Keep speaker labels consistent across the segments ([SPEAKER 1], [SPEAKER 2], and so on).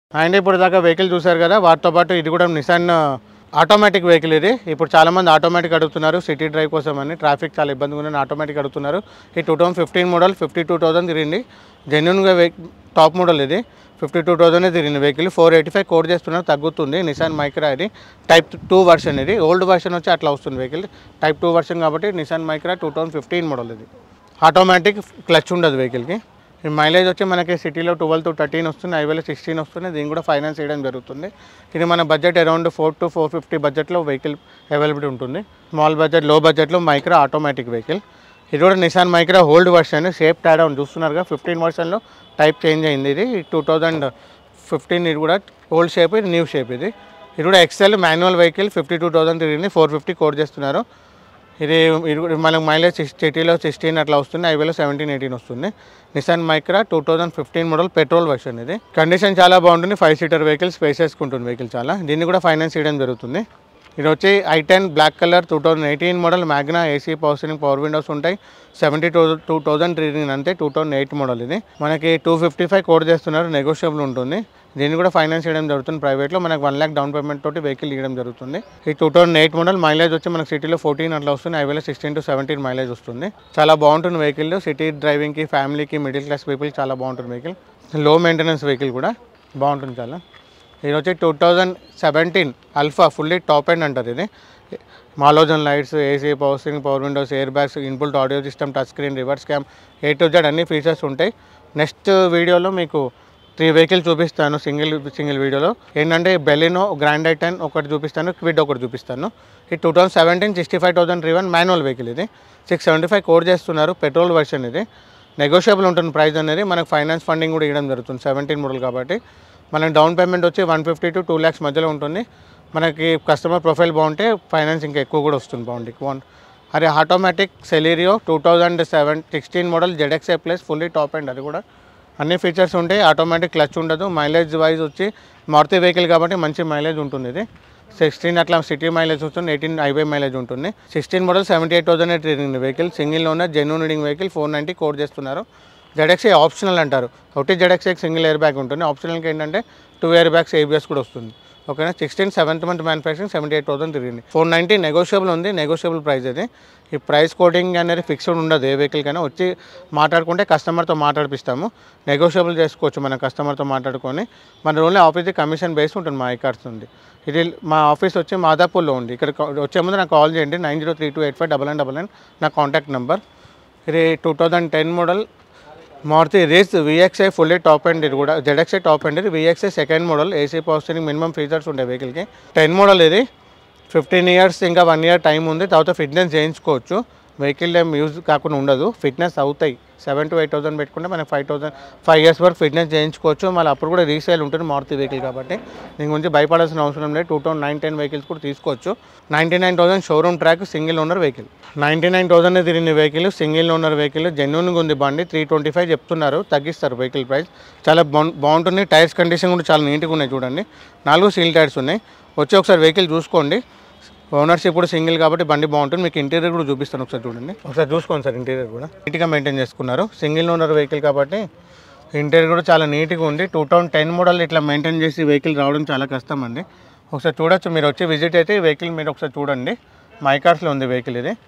[SPEAKER 1] and ఇప్పుడు దాకా vehicle చూసారు కదా వాటితో పాటు ఇది కూడా నిసాన్ ఆటోమేటిక్ వెహికల్ ఇది ఇప్పుడు చాలామంది ఆటోమేటిక్ అడుగుతున్నారు సిటీ డ్రైవ్ కోసం అని ట్రాఫిక్ చాలా ఇబ్బందిగా ఉందని ఆటోమేటిక్ అడుగుతున్నారు ఈ two thousand fifteen model fifty two thousand తిరిగింది జెన్యున్గా టాప్ మోడల్ ఇది ఫిఫ్టీ టూ థౌసండ్ తిరిగింది vehicle four eighty five code చేస్తున్నారు తగ్గుతుంది నిసాన్ మైక్రా ఇది టైప్ టూ వర్షన్ ఇది ఓల్డ్ వర్షన్ వచ్చి అట్లా వస్తుంది వెహికల్ టైప్ టూ వర్షన్ కాబట్టి Nissan Micra two thousand fifteen model ఇది ఆటోమేటిక్ క్లచ్ ఉండదు వెహికల్కి ఈ మైలేజ్ వచ్చి మనకి సిటీలో ట్వెల్వ్ టు థర్టీన్ వస్తుంది హైవేలో సిక్స్టీన్ వస్తుంది దీన్ని కూడా ఫైనాన్స్ చేయడం జరుగుతుంది ఇది మన budget around four to four fifty బడ్జెట్లో వెహికల్ అవైలబిలిటీ ఉంటుంది స్మాల్ బడ్జెట్ లో బడ్జెట్లో మైక్రా ఆటోమేటిక్ వెహికల్ ఇది కూడా Nissan Micra old version shape ట్యాడ్ అవును చూస్తున్నారుగా ఫిఫ్టీన్ వర్షన్లో టైప్ చేంజ్ అయింది ఇది టూ థౌజండ్ ఫిఫ్టీన్ ఇది కూడా ఓల్డ్ షేప్ ఇది న్యూ షేప్ ఇది ఇది కూడా ఎక్సెల్ manual vehicle fifty two thousand తిరిగింది ఫోర్ ఫిఫ్టీ కోడ్ చేస్తున్నారు ఇది ఇది కూడా మనకు మైలేజ్ సిటీలో సిక్స్టీన్ అట్లా వస్తుంది హైవేలో సెవెంటీన్ ఎయిటీన్ వస్తుంది Nissan Micra two thousand fifteen model petrol version ఇది కండిషన్ చాలా బాగుంటుంది ఫైవ్ సీటర్ వెహికల్ స్పేసెస్ ఉంటుంది వెహికల్ చాలా దీన్ని కూడా ఫైనాన్స్ చేయడం జరుగుతుంది ఇది వచ్చి I ten black colour two thousand eighteen model Magna AC power steering power windows ఉంటాయి seventy two two thousand reading అంతే టూ థౌసండ్ ఎయిట్ మోడల్ ఇది మనకి టూ ఫిఫ్టీ ఫైవ్ కోడ్ చేస్తున్నారు నెగోషియబుల్ ఉంటుంది దీన్ని కూడా ఫైనాన్స్ చేయడం జరుగుతుంది ప్రైవేట్లో మనకు వన్ ల్యాక్ డౌన్ పేమెంట్ తోటి వెహికల్ ఇవ్వడం జరుగుతుంది ఈ two thousand eight model mileage వచ్చి మనకి సిటీలో ఫోర్టీన్ అట్లా వస్తుంది హైవేలో సిక్స్టీన్ టు సెవెంటీన్ మైలేజ్ వస్తుంది చాలా బాగుంటుంది వెహికల్ సిటీ డ్రైవింగ్కి ఫ్యామిలీకి మిడిల్ క్లాస్ పీపుల్ చాలా బాగుంటుంది వెహికల్ లో మెయింటెనెన్స్ వెహికల్ కూడా బాగుంటుంది చాలా ఇది వచ్చి two thousand seventeen alpha fully top end అంటారు ఇది halogen lights AC power steering power windows air bags inbuilt audio system touch screen reverse cam A to Z అన్ని ఫీచర్స్ ఉంటాయి నెక్స్ట్ వీడియోలో మీకు త్రీ వెహికల్ చూపిస్తాను సింగిల్ సింగిల్ వీడియోలో ఏంటంటే Baleno grand i ten ఒకటి చూపిస్తాను క్విడ్ ఒకటి చూపిస్తాను ఈ two thousand seventeen sixty five thousand రివన్ మాన్యువల్ వెహికల్ ఇది సిక్స్ సెవెంటీ ఫైవ్ కోడ్ చేస్తున్నారు పెట్రోల్ వర్షన్ ఇది నెగోషియబుల్ ఉంటుంది ప్రైస్ అనేది మనకు ఫైనాన్స్ ఫండింగ్ కూడా ఇవ్వడం జరుగుతుంది సెవెంటీన్ మోడల్ కాబట్టి మనకి డౌన్ పేమెంట్ వచ్చి one fifty to two lakhs మధ్యలో ఉంటుంది మనకి కస్టమర్ ప్రొఫైల్ బాగుంటే ఫైనాన్స్ ఇంకా ఎక్కువ కూడా వస్తుంది బాగుంది వన్ అదే automatic Celerio two thousand seven sixteen model ZXA plus fully top and అది కూడా అన్ని ఫీచర్స్ ఉంటాయి ఆటోమేటిక్ క్లచ్ ఉండదు మైలేజ్ వైజ్ వచ్చి మారుతి వెహికల్ కాబట్టి మంచి మైలేజ్ ఉంటుంది ఇది సిక్స్టీన్ అట్లా సిటీ మైలేజ్ వస్తుంది ఎయిటీన్ హైవే మైలేజ్ ఉంటుంది sixteen model seventy eight thousand reading vehicle single owner genuine reading vehicle four ninety code చేస్తున్నారు జెడ్ఎక్సే ఆప్షనల్ అంటారు ఒకటి జెడ్ఎక్సే సింగిల్ ఎయిర్ బ్యాగ్ ఉంటుంది ఆప్షనల్కి ఏంటంటే టూ ఇయర్ బ్యాగ్స్ ఏబిఎస్ కూడా వస్తుంది ఓకేనా sixteen seventh month manufacturing seventy eight thousand తిరిగింది four ninety negotiable ఉంది నెగోషియబుల్ ప్రైస్ అది ఈ ప్రైస్ కోటింగ్ అనేది ఫిక్స్డ్ ఉండదు ఏ వెహికల్కైనా వచ్చి మాట్లాడుకుంటే కస్టమర్తో మాట్లాడిపిస్తాము నెగోషియబుల్ చేసుకోవచ్చు మన కస్టమర్తో మాట్లాడుకొని మన ఓన్లీ ఆఫీస్కి కమిషన్ బేస్ ఉంటుంది మా ఐకార్డ్స్ ఉంది ఇది మా ఆఫీస్ వచ్చి మాదాపూర్లో ఉంది ఇక్కడ వచ్చే ముందు నాకు కాల్ చేయండి nine zero three two eight five double nine double nine నా కాంటాక్ట్ నెంబర్ ఇది two thousand ten model Maruti Ritz VXI fully top and ఇది కూడా జెడ్ఎక్స్ఐ టాప్ అండ్ ఇది VXI second model AC power steering minimum features ఉంటాయి వెహికల్కి ten model ఇది fifteen years ఇంకా one year time ఉంది తర్వాత ఫిట్నెస్ చేయించుకోవచ్చు వెహికల్ ఏం యూజ్ కాకుండా ఉండదు ఫిట్నెస్ అవుతాయి సెవెన్ టు ఎయిట్ థౌసండ్ పెట్టుకుంటే మనకి ఫైవ్ థౌసండ్ ఫైవ్ ఇయర్స్ వరకు ఫిట్నెస్ చేయించుకోవచ్చు మళ్ళీ అప్పుడు కూడా రీసేల్ ఉంటుంది మారుతి వెహికల్ కాబట్టి దీని గురించి భయపడాల్సిన అవసరం లేదు two thousand nine ten vehicles కూడా తీసుకోవచ్చు ninety nine thousand showroom track single owner vehicle ninety nine thousand తిరిగిన వెహికల్ సింగిల్ ఓనర్ వెహికల్ జెన్యున్గా ఉంది బండి త్రీ ట్వంటీ ఫైవ్ చెప్తున్నారు తగ్గిస్తారు వెహికల్ ప్రైస్ చాలా బాగు బాగుంటుంది టైర్స్ కండిషన్ కూడా చాలా నీట్గా ఉన్నాయి చూడండి నాలుగు సీల్ టైర్స్ ఉన్నాయి వచ్చి ఒకసారి వెహికల్ చూసుకోండి ఓనర్షిప్ కూడా సింగిల్ కాబట్టి బండి బాగుంటుంది మీకు ఇంటీరియర్ కూడా చూపిస్తాను ఒకసారి చూడండి ఒకసారి చూసుకోండి సార్ ఇంటీరియర్ కూడా నీట్గా మెయింటైన్ చేసుకున్నారు సింగిల్ ఓనర్ వెహికల్ కాబట్టి ఇంటీరియర్ కూడా చాలా నీట్గా ఉంది టూ థౌసండ్ టెన్ మోడల్ ఇట్లా మెయింటైన్ చేసి వెహికల్ రావడం చాలా కష్టం అండి ఒకసారి చూడొచ్చు మీరు వచ్చి విజిట్ అయితే ఈ వెహికల్ మీరు ఒకసారి చూడండి మైకార్స్లో ఉంది వెహికల్ ఇది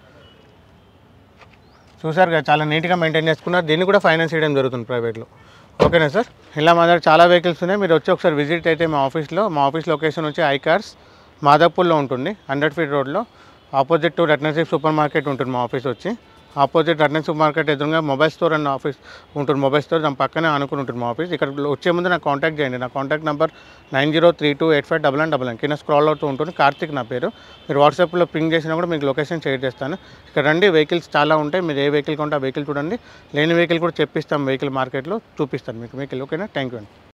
[SPEAKER 1] చూసారు కదా చాలా నీట్గా మెయింటైన్ చేసుకున్నారు దీన్ని కూడా ఫైనాన్స్ చేయడం జరుగుతుంది ప్రైవేట్లో ఓకేనా సార్ ఇలా మా దగ్గర చాలా వెహికల్స్ ఉన్నాయి మీరు వచ్చి ఒకసారి విజిట్ అయితే మా ఆఫీస్లో మా ఆఫీస్ లొకేషన్ వచ్చి ఐ కార్స్ మాదాపూర్లో ఉంటుంది హండ్రెడ్ ఫీట్ రోడ్లో opposite to Ratnasri super market ఉంటుంది మా ఆఫీస్ వచ్చి ఆపోజిట్ రత్న సూపర్ మార్కెట్ ఎదురుగా మొబైల్ స్టోర్ అన్న ఆఫీస్ ఉంటుంది మొబైల్ స్టోర్ దాని పక్కనే అనుకుని ఉంటుంది మా ఆఫీస్ ఇక్కడ వచ్చే ముందు నాకు కాంటాక్ట్ చేయండి నా contact number nine zero three two eight five double nine double nine కింద స్క్రాల్ అవుతూ ఉంటుంది కార్తిక్ నా పేరు మీరు వాట్సాప్లో పింగ్ చేసినా కూడా మీకు లొకేషన్ షేర్ చేస్తాను ఇక్కడ రండి వెహికల్స్ చాలా ఉంటాయి మీరు ఏ వెహికల్ కొంటే ఆ వెహికల్ చూడండి లేని వెహికల్ కూడా చెప్పిస్తాం వెహికల్ మార్కెట్లో చూపిస్తాను మీకు వెహికల్ ఓకేనా థ్యాంక్ యూ అండి